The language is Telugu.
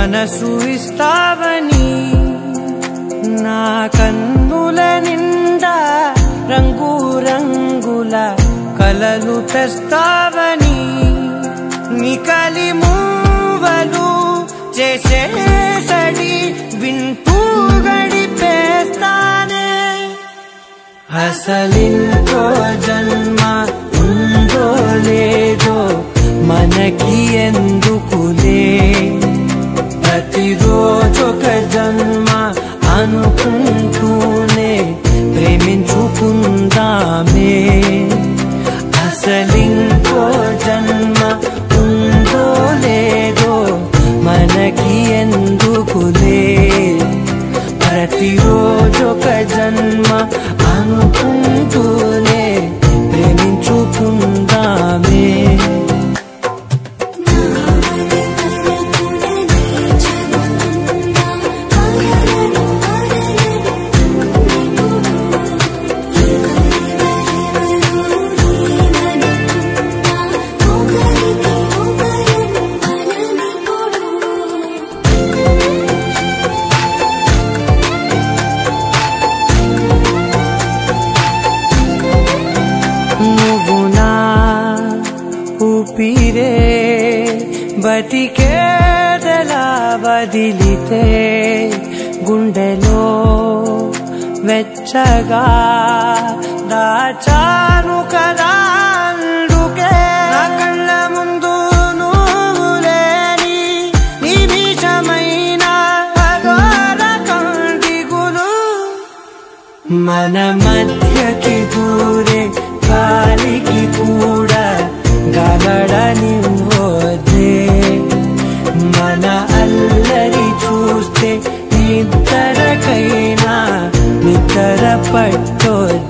మనసు ఇస్తావని నా కన్నుల నిండా రంగు రంగుల కలలు తెస్తావని నికలి మూవలు చేసేసడి వింటూ గడిపేస్తానే అసలింకో జన్మ ఉందో లేదో మనకి ఎందుకులే ప్రతిరోజొక జన్మ అనుకుంటూనే ప్రేమించుకుందామే అసలింకో జన్మ ఉందో లేదో మనకి ఎందుకులే ప్రతిరోజొక జన్మ అనుకుంటూనే ప్రేమించుకుందామే నువ్వు నా ఊపిరే బతికేదలా వదిలితే గుండెలో వెచ్చగా దాచాను కదా అందుకే నా కళ్ళ ముందు నువ్వు లేని నిమిషమైన అఘోర కంటిగులు మన మధ్యకి దూరే గాలికి కూడా గలడనివ్వదే మన అల్లరి చూస్తే నిద్రకైనా నిద్ర పట్టొద్దే